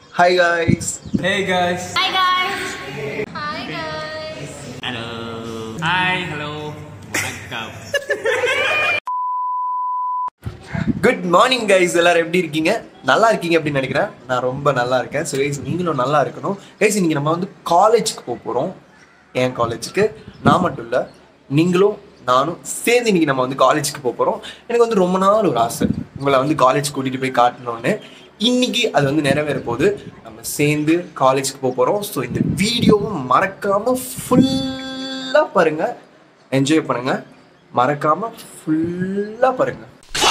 Hi guys Hey guys. Hi guys. Hi guys. Hello. Hi. Hello. வணக்கம் good morning guys எல்லாரும் எப்படி இருக்கீங்க நல்லா இருக்கீங்க அப்படின்னு நினைக்கிறேன் நான் ரொம்ப நல்லா இருக்கேன் ஸோ கைஸ் நீங்களும் நல்லா இருக்கணும் கைஸ் இன்னைக்கு நம்ம வந்து காலேஜுக்கு போக போகிறோம் என் காலேஜுக்கு நான் மட்டும் இல்லை நீங்களும் நானும் சேர்ந்து இன்னைக்கு நம்ம வந்து காலேஜுக்கு போக போகிறோம் எனக்கு வந்து ரொம்ப நாள் ஒரு ஆசை உங்களை வந்து காலேஜ் கூட்டிகிட்டு போய் காட்டணும்னு இன்னைக்கு அது வந்து நிறைவேற போகுது நம்ம சேர்ந்து காலேஜுக்கு போக போகிறோம் ஸோ இந்த வீடியோவை மறக்காமல் ஃபுல்லாக பாருங்கள் என்ஜாய் பண்ணுங்கள் மறக்காமல் ஃபுல்லாக பாருங்கள்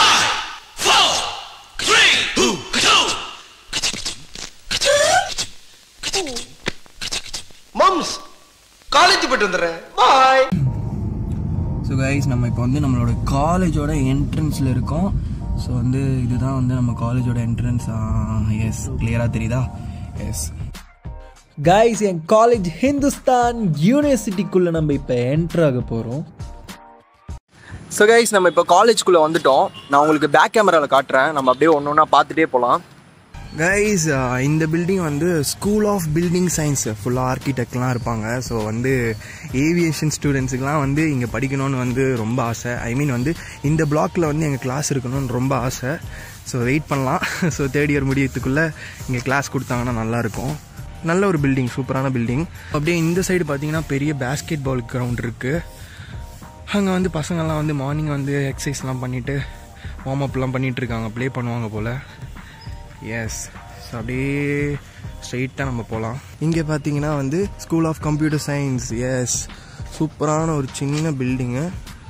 மம்ஸ் காலேஜ் போயிட்டு வந்துடுறேன் பாய் ஸோ கைஸ் நம்ம இப்போ வந்து நம்மளோட காலேஜோட என்ட்ரன்ஸில் இருக்கோம் ஸோ வந்து இதுதான் வந்து நம்ம காலேஜோட என்ட்ரன்ஸ் எஸ் கிளியராக தெரியுதா எஸ் கைஸ் என் காலேஜ் ஹிந்துஸ்தான் யூனிவர்சிட்டிக்குள்ளே நம்ம இப்போ என்டர் ஆக போகிறோம் ஸோ கைஸ் நம்ம இப்போ காலேஜ்குள்ளே வந்துட்டோம் நான் உங்களுக்கு பேக் கேமராவில் காட்டுறேன் நம்ம அப்படியே ஒன்று ஒன்றா பார்த்துட்டே போகலாம் கைஸ் இந்த பில்டிங் வந்து ஸ்கூல் ஆஃப் பில்டிங் சயின்ஸ் ஃபுல்லாக ஆர்கிடெக்ட்லாம் இருப்பாங்க ஸோ வந்து ஏவியேஷன் ஸ்டூடெண்ட்ஸுக்கெலாம் வந்து இங்கே படிக்கணும்னு வந்து ரொம்ப ஆசை ஐ மீன் வந்து இந்த பிளாக்ல வந்து எங்கள் கிளாஸ் இருக்கணும்னு ரொம்ப ஆசை ஸோ வெயிட் பண்ணலாம் ஸோ தேர்ட் இயர் முடியறதுக்குள்ளே இங்கே கிளாஸ் கொடுத்தாங்கன்னா நல்லாயிருக்கும் நல்ல ஒரு பில்டிங் சூப்பரான பில்டிங் அப்படியே இந்த சைடு பார்த்தீங்கன்னா பெரிய பேஸ்கெட் பால் கிரவுண்ட் இருக்குது அங்கே வந்து பசங்கள்லாம் வந்து மார்னிங் வந்து எக்ஸசைஸ்லாம் பண்ணிவிட்டு வார்ம் அப்லாம் பண்ணிகிட்டு இருக்காங்க ப்ளே பண்ணுவாங்க போல் எஸ் ஸோ அப்படியே ஸ்ட்ரெயிட்டாக நம்ம போகலாம் இங்கே பார்த்தீங்கன்னா வந்து school of computer science yes சூப்பரான ஒரு சின்ன building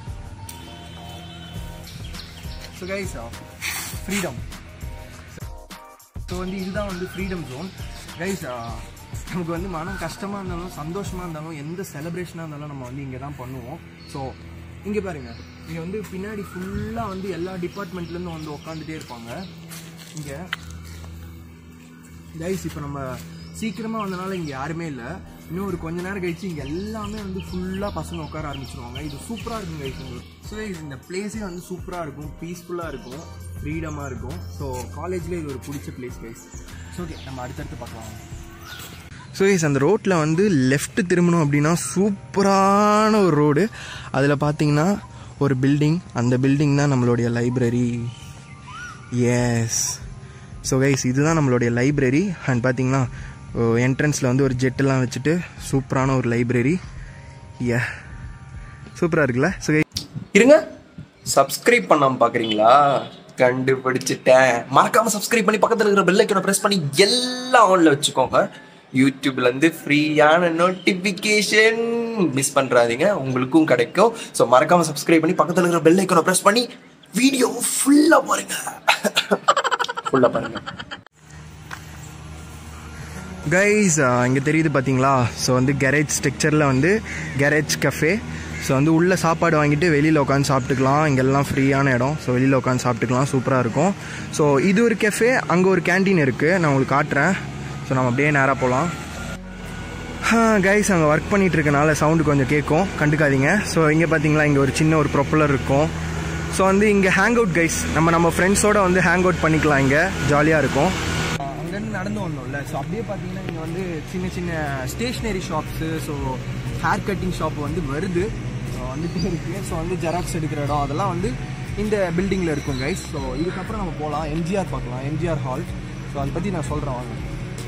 so guys freedom so வந்து இதுதான் வந்து ஃப்ரீடம் ஜோன் கைஸ் நமக்கு வந்து மனம் கஷ்டமாக இருந்தாலும் சந்தோஷமாக இருந்தாலும் எந்த செலிப்ரேஷனாக இருந்தாலும் நம்ம வந்து இங்கே தான் பண்ணுவோம் ஸோ இங்கே பாருங்க இங்கே வந்து பின்னாடி ஃபுல்லாக வந்து எல்லா டிபார்ட்மெண்ட்லேருந்து வந்து உட்காந்துட்டே இருப்பாங்க இங்கே கைஸ் இப்போ நம்ம சீக்கிரமாக வந்தனால இங்கே யாருமே இல்லை இன்னும் ஒரு கொஞ்ச நேரம் கழிச்சு இங்கே எல்லாமே வந்து ஃபுல்லாக பசங்க உட்கார ஆரம்பிச்சிருவாங்க இது சூப்பராக இருக்கும் கைஸ் உங்களுக்கு ஸோ இந்த பிளேஸே வந்து சூப்பராக இருக்கும் பீஸ்ஃபுல்லாக இருக்கும் ஃப்ரீடமாக இருக்கும் ஸோ காலேஜ்லேயே இது ஒரு பிடிச்ச பிளேஸ் கைஸ் ஸோ ஓகே நம்ம அடுத்தடுத்து பார்க்கலாம் ஸோ கைஸ் அந்த ரோட்டில் வந்து லெஃப்ட் திரும்பணும் அப்படின்னா சூப்பரான ஒரு ரோடு அதில் பார்த்தீங்கன்னா ஒரு பில்டிங் அந்த பில்டிங் தான் நம்மளுடைய லைப்ரரி எஸ் ஸோ கைஸ் இதுதான் நம்மளுடைய லைப்ரரி அண்ட் பார்த்தீங்கன்னா என்ட்ரன்ஸில் வந்து ஒரு ஜெட்டெல்லாம் வச்சுட்டு சூப்பரான ஒரு லைப்ரரி ஏ சூப்பராக இருக்குல்ல ஸோ இருங்க சப்ஸ்கிரைப் பண்ணாம பார்க்குறீங்களா கண்டுபிடிச்சிட்டேன் மறக்காம சப்ஸ்கிரைப் பண்ணி பக்கத்தில் இருக்கிற பெல் ஐக்கனை ப்ரெஸ் பண்ணி எல்லாம் ஆன்ல வச்சுக்கோங்க யூடியூப்ல இருந்து ஃப்ரீயான நோட்டிஃபிகேஷன் மிஸ் பண்ணுறாதீங்க உங்களுக்கும் கிடைக்கும் ஸோ மறக்காம சப்ஸ்கிரைப் பண்ணி பக்கத்தில் இருக்கிற பெல் ஐக்கனை ப்ரெஸ் பண்ணி வீடியோ ஃபுல்லாக பாருங்க ஃபுல்லாக பாருங்க கைஸ் இங்கே தெரியுது பார்த்தீங்களா ஸோ வந்து கேரேஜ் ஸ்ட்ரக்சரில் வந்து கேரேஜ் கஃபே ஸோ வந்து உள்ளே சாப்பாடு வாங்கிட்டு வெளியில் உட்காந்து சாப்பிட்டுக்கலாம் இங்கெல்லாம் ஃப்ரீயான இடம் ஸோ வெளியில் உட்காந்து சாப்பிட்டுக்கலாம் சூப்பராக இருக்கும் ஸோ இது ஒரு கெஃபே அங்கே ஒரு கேண்டீன் இருக்குது நான் உங்களுக்கு காட்டுறேன் ஸோ நம்ம அப்படியே நேராக போகலாம் கைஸ் அங்கே ஒர்க் பண்ணிட்டு இருக்கனால சவுண்டு கொஞ்சம் கேட்கும் கண்டுக்காதீங்க ஸோ இங்கே பார்த்தீங்களா இங்கே ஒரு சின்ன ஒரு ப்ரொப்பலர் இருக்கும் ஸோ வந்து இங்கே ஹேங் அவுட் கைஸ் நம்ம நம்ம ஃப்ரெண்ட்ஸோட வந்து ஹேங் அவுட் பண்ணிக்கலாம் இங்கே ஜாலியாக இருக்கும் அங்கேருந்து நடந்து வந்தோம்ல ஸோ அப்படியே பார்த்தீங்கன்னா இங்கே வந்து சின்ன சின்ன stationery shops so hair cutting shop வந்து வருது ஸோ வந்துட்டே இருக்கு ஸோ வந்து ஜெராக்ஸ் எடுக்கிற இடம் அதெல்லாம் வந்து இந்த பில்டிங்கில் இருக்கும் கைஸ் ஸோ இதுக்கப்புறம் நம்ம போகலாம் எம்ஜிஆர் பார்க்கலாம் எம்ஜிஆர் ஹால் ஸோ அதை பற்றி நான் சொல்கிறேன் வாங்க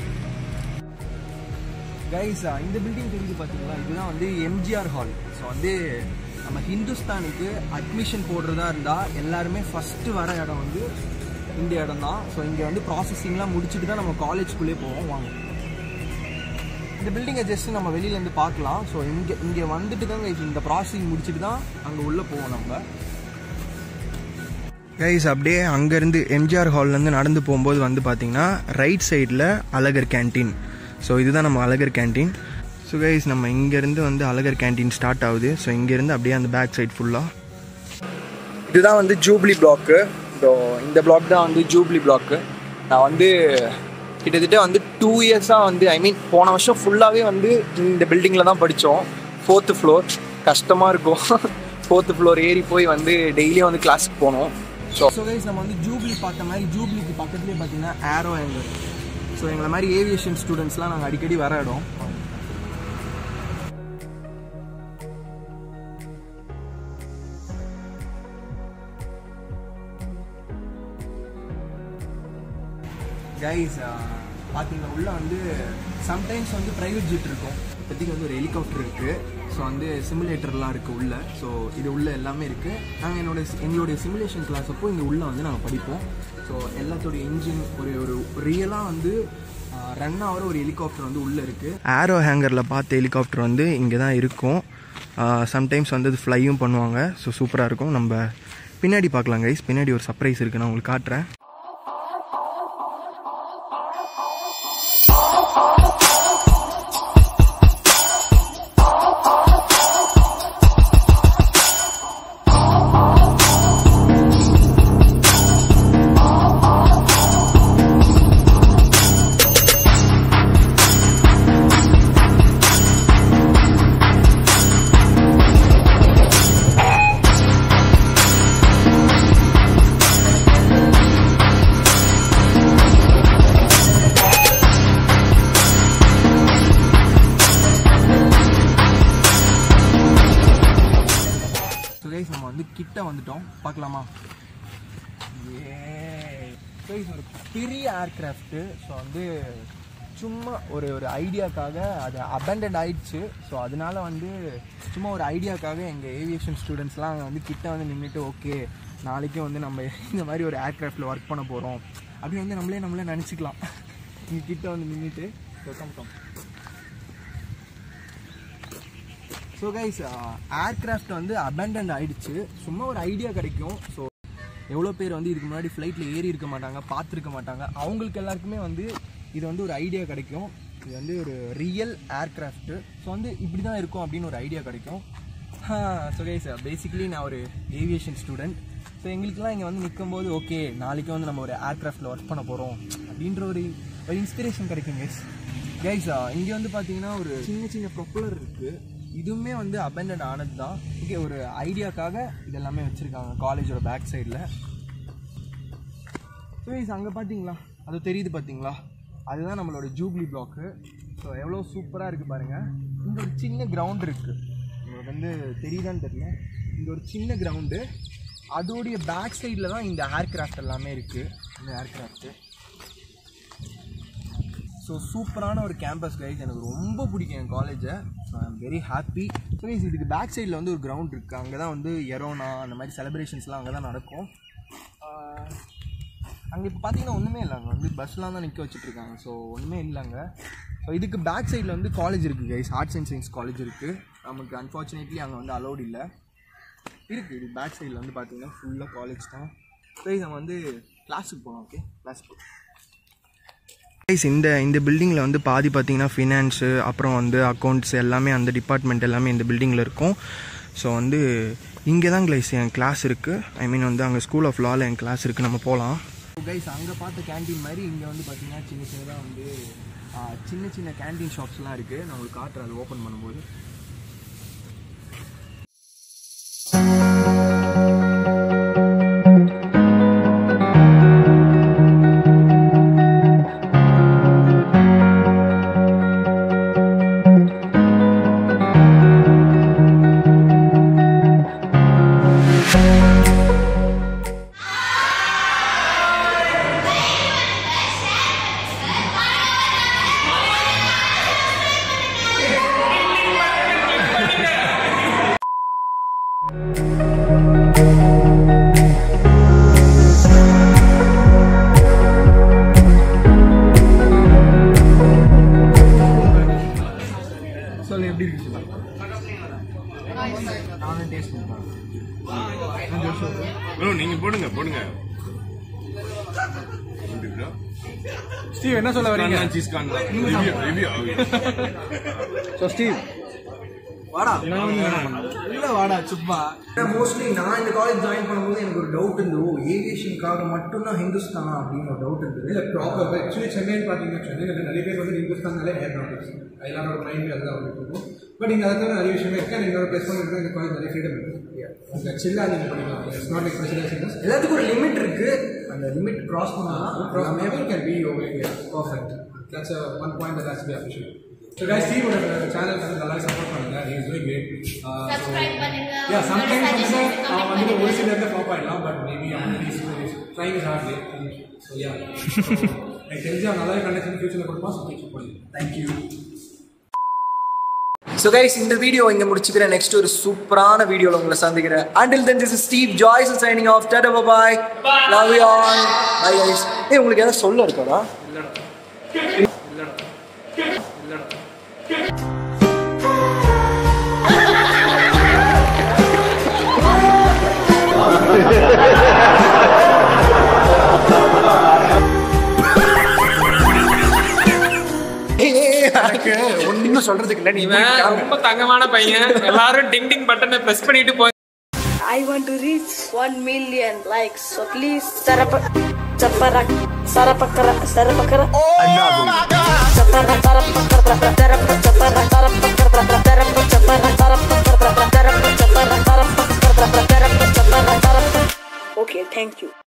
கைஸ் இந்த பில்டிங் தெரிஞ்சு பார்த்தீங்களா இதுதான் வந்து எம்ஜிஆர் ஹால் ஸோ வந்து நம்ம ஹிந்துஸ்தானுக்கு அட்மிஷன் போடுறதா இருந்தால் எல்லாருமே ஃபஸ்ட்டு வர இடம் வந்து இந்த இடம் தான் ஸோ இங்கே வந்து ப்ராசஸிங்லாம் முடிச்சுட்டு தான் நம்ம காலேஜ்குள்ளே போவோம் வாங்க இந்த பில்டிங்கை ஜஸ்ட் நம்ம வெளியிலேருந்து பார்க்கலாம் ஸோ இங்கே இங்கே வந்துட்டு தான் guys இந்த ப்ராசஸிங் முடிச்சுட்டு தான் அங்கே உள்ளே போவோம் நம்ம கைஸ் அப்படியே அங்கேருந்து எம்ஜிஆர் ஹால்லேருந்து நடந்து போகும்போது வந்து பார்த்தீங்கன்னா ரைட் சைடில் அழகர் கேன்டீன் ஸோ இதுதான் நம்ம அழகர் கேன்டீன் ஸோ கைஸ் நம்ம இங்கேருந்து வந்து அழகர் கேன்டீன் ஸ்டார்ட் ஆகுது ஸோ இங்கேருந்து அப்படியே அந்த பேக் சைடு ஃபுல்லாக இதுதான் வந்து ஜூப்ளி பிளாக்கு ஸோ இந்த பிளாக் தான் வந்து ஜூப்ளி பிளாக்கு நான் வந்து கிட்டத்தட்ட வந்து டூ இயர்ஸாக வந்து ஐ மீன் போன வருஷம் ஃபுல்லாகவே வந்து இந்த பில்டிங்கில் தான் படித்தோம் ஃபோர்த்து ஃப்ளோர் கஷ்டமாக இருக்கும் ஃபோர்த்து ஃப்ளோர் ஏறி போய் வந்து டெய்லியும் வந்து கிளாஸுக்கு போனோம் ஸோ ஸோ கைஸ் நம்ம வந்து ஜூப்ளி பார்த்த மாதிரி ஜூப்ளிக்கு பக்கத்துலேயே பார்த்தீங்கன்னா ஆரோ ஆங்கர் ஸோ எங்களை மாதிரி ஏவியேஷன் ஸ்டூடெண்ட்ஸ்லாம் நாங்கள் அடிக்கடி வர இடம் கைஸ் பார்த்தீங்கன்னா உள்ள வந்து சம்டைம்ஸ் வந்து ப்ரைவேட் ஜெட் இருக்கும் இப்போதைக்கு வந்து ஒரு ஹெலிகாப்டர் இருக்குது ஸோ வந்து சிமுலேட்டர்லாம் இருக்குது உள்ள ஸோ இது உள்ள எல்லாமே இருக்குது நாங்கள் என்னோட எங்களுடைய சிமுலேஷன் கிளாஸ் அப்போ இங்கே உள்ள வந்து நாங்கள் படிப்போம் ஸோ எல்லாத்தோடைய இன்ஜின் ஒரு ஒரு ரியலாக வந்து ரன் ஆகிற ஒரு ஹெலிகாப்டர் வந்து உள்ளே இருக்குது ஆரோ ஹேங்கரில் பார்த்த ஹெலிகாப்டர் வந்து இங்கே தான் இருக்கும் சம்டைம்ஸ் வந்து அது ஃப்ளையும் பண்ணுவாங்க ஸோ சூப்பராக இருக்கும் நம்ம பின்னாடி பார்க்கலாம் கைஸ் பின்னாடி ஒரு சர்ப்ரைஸ் இருக்குது நான் உங்களுக்கு காட்டுறேன் ஸோ கைஸ் நம்ம வந்து கிட்ட வந்துட்டோம் பார்க்கலாமா கைஸ் ஒரு பெரிய ஏர்கிராஃப்ட்டு ஸோ வந்து சும்மா ஒரு ஒரு ஐடியாக்காக அது அபண்டன்ட் ஆயிடுச்சு ஸோ அதனால வந்து சும்மா ஒரு ஐடியாக்காக எங்கள் ஏவியேஷன் ஸ்டூடெண்ட்ஸ்லாம் அங்கே வந்து கிட்ட வந்து நின்றுட்டு ஓகே நாளைக்கும் வந்து நம்ம இந்த மாதிரி ஒரு ஏர்கிராஃப்டில் ஒர்க் பண்ண போகிறோம் அப்படின்னு வந்து நம்மளே நம்மளே நினச்சிக்கலாம் இங்கே கிட்ட வந்து நின்றுட்டு come come so guys aircraft வந்து அபேண்டன்ட் ஆயிடுச்சு சும்மா ஒரு ஐடியா கிடைக்கும் ஸோ எவ்வளோ பேர் வந்து இதுக்கு முன்னாடி ஃப்ளைட்டில் ஏறி இருக்க மாட்டாங்க பார்த்துருக்க மாட்டாங்க அவங்களுக்கு எல்லாருக்குமே வந்து இது வந்து ஒரு ஐடியா கிடைக்கும் இது வந்து ஒரு ரியல் ஏர்கிராஃப்ட்டு ஸோ வந்து இப்படி தான் இருக்கும் அப்படின்னு ஒரு ஐடியா கிடைக்கும் ஸோ கைஸ் பேசிக்கலி நான் ஒரு ஏவியேஷன் ஸ்டூடெண்ட் ஸோ எங்களுக்குலாம் இங்கே வந்து நிற்கும்போது ஓகே நாளைக்கு வந்து நம்ம ஒரு ஏர்கிராஃப்டில் ஒர்க் பண்ண போகிறோம் அப்படின்ற ஒரு ஒரு இன்ஸ்பிரேஷன் கிடைக்கும் கைஸ் கைஸா இங்கே வந்து பார்த்தீங்கன்னா ஒரு சின்ன சின்ன ப்ரொப்பலர் இருக்குது இதுவுமே வந்து அபெண்டட் ஆனது தான் இங்கே ஒரு ஐடியாக்காக இதெல்லாமே வச்சுருக்காங்க காலேஜோட பேக் சைடில் ஸோ கைஸ் அங்கே பார்த்தீங்களா அது தெரியுது பார்த்தீங்களா அதுதான் நம்மளோட ஜூப்ளி பிளாக்கு ஸோ எவ்வளோ சூப்பராக இருக்குது பாருங்கள் இங்கே ஒரு சின்ன கிரவுண்ட் இருக்குது உங்களுக்கு வந்து தெரியுதான்னு தெரியல இங்கே ஒரு சின்ன கிரவுண்டு அதோடைய பேக் சைடில் தான் இந்த ஏர்கிராஃப்ட் எல்லாமே இருக்குது இந்த ஏர்கிராஃப்ட்டு ஸோ சூப்பரான ஒரு கேம்பஸ் கைஸ் எனக்கு ரொம்ப பிடிக்கும் என் காலேஜை so I am very happy so guys இதுக்கு பேக் சைடில் வந்து ஒரு கிரவுண்ட் இருக்குது அங்கே தான் வந்து எரோனா அந்த மாதிரி செலிப்ரேஷன்ஸ்லாம் அங்கே தான் நடக்கும் அங்கே இப்போ பார்த்தீங்கன்னா ஒன்றுமே இல்லை அங்கே வந்து பஸ்லாம் தான் நிற்க வச்சுட்ருக்காங்க ஸோ ஒன்றுமே இல்லைங்க ஸோ இதுக்கு பேக் சைடில் வந்து காலேஜ் இருக்குது guys arts and science college இருக்குது நமக்கு அன்ஃபார்ச்சுனேட்லி அங்கே வந்து அலௌட் இல்லை இருக்குது இது பேக் சைடில் வந்து பார்த்தீங்கன்னா ஃபுல்லாக காலேஜ் தான் கைஸ் நம்ம வந்து கிளாஸுக்கு போகலாம் ஓகே கிளாஸுக்கு கைஸ் இந்த இந்த பில்டிங்கில் வந்து பாதி பார்த்தீங்கன்னா ஃபினான்ஸு அப்புறம் வந்து அக்கௌண்ட்ஸ் எல்லாமே அந்த டிபார்ட்மெண்ட் எல்லாமே இந்த பில்டிங்கில் இருக்கும் ஸோ வந்து இங்கே தான் கைஸ் என் கிளாஸ் இருக்குது ஐ மீன் வந்து அங்கே ஸ்கூல் ஆஃப் லாவில் என் கிளாஸ் இருக்குது நம்ம போகலாம் கைஸ் அங்கே பார்த்த கேண்டீன் மாதிரி இங்கே வந்து பார்த்தீங்கன்னா சின்ன சின்னதாக வந்து ஆ, சின்ன சின்ன கேண்டீன் ஷாப்ஸ்லாம் இருக்குது நான் உங்களுக்கு காட்டுறேன் அது ஓப்பன் பண்ணும்போது சொல்லு எப்படி இருக்கு நானும் டேஸ்ட் பண்ணுறேன் ப்ரோ நீங்க போடுங்க போடுங்க ஸ்டீவ் என்ன சொல்ல வரீங்க சீஸ் கான் ரிவ்யூ ரிவ்யூ ஸோ ஸ்டீவ் வாடா இல்ல வாடா சும்மா மோஸ்ட்லி நான் இந்த காலேஜ் ஜாயின் பண்ணும்போது எனக்கு ஒரு டவுட் இருந்தது ஓ ஏவியேஷனுக்காக மட்டும்தான் ஹிந்துஸ்தானா அப்படின்னு ஒரு டவுட் இருந்தது இல்லை ப்ராப்பர் ஆக்சுவலி சென்னைன்னு பார்த்தீங்கன்னா சென்னையில் நிறைய பேர் வந்து ஹிந்துஸ்தானாலே ஏர்னாட்டிக்ஸ் எல்லாரோட மைண்ட் அதுதான் வந்துட்டு இருக்கும் பட் இங்கே அதில் நிறைய விஷயமே இருக்கு அண்ட் எங்களோட ப்ளஸ் பண்ணிட்டு இந்த காலேஜ் நிறைய ஃப்ரீடம் இருக்கு உங்கள் சில்லா நீங்கள் பண்ணிக்கலாம் இட்ஸ் நாட் லைக் ஸ்பெஷலைசேஷன் எல்லாத்துக்கும் ஒரு லிமிட் இருக்கு அந்த லிமிட் கிராஸ் பண்ணால் maybe can be over perfect that's one point that has be appreciate so guys ஸ்டீவோட சேனல் வந்து நல்லா சப்போர்ட் பண்ணுங்க he is doing great uh, Subscribe பண்ணுங்க. யா உங்களோட சம்டைம்ஸ் வந்து suggestions அவன் comment வந்து ஒரு பண்ணுங்க. சில இடத்துல ஃபாப் ஆயிடலாம் but maybe trying is hard so ya எனக்கு தெரிஞ்சு அவன் நல்லாவே கண்டக்ஷன் ஃபியூச்சரில் கொடுப்பான் ஸோ கீப் பண்ணி தேங்க்யூ ஸோ கைஸ் இந்த வீடியோ இங்கே முடிச்சுக்கிறேன் நெக்ஸ்ட் ஒரு சூப்பரான வீடியோவில் உங்களை சந்திக்கிறேன் until then this Steve Joyce signing off tata bye love you all bye guys ஏய் உங்களுக்கு ஏதாவது சொல்ல இருக்காடா எனக்கு ஒன்றும் சொல்றதுக்கு இல்லை நீ இவன் ரொம்ப தங்கமான பையன் எல்லாரும் டிங் டிங் பட்டனை பிரஸ் பண்ணிட்டு போய் I want to reach 1 million likes. So please, sarap, saparak, sarapakara, sarapakara. Oh my God! Saparak, sarapakara, sarap, saparak, sarapakara, sarap, saparak, sarapakara, sarap, saparak, sarapakara, sarap, saparak, sarap. Okay, thank you.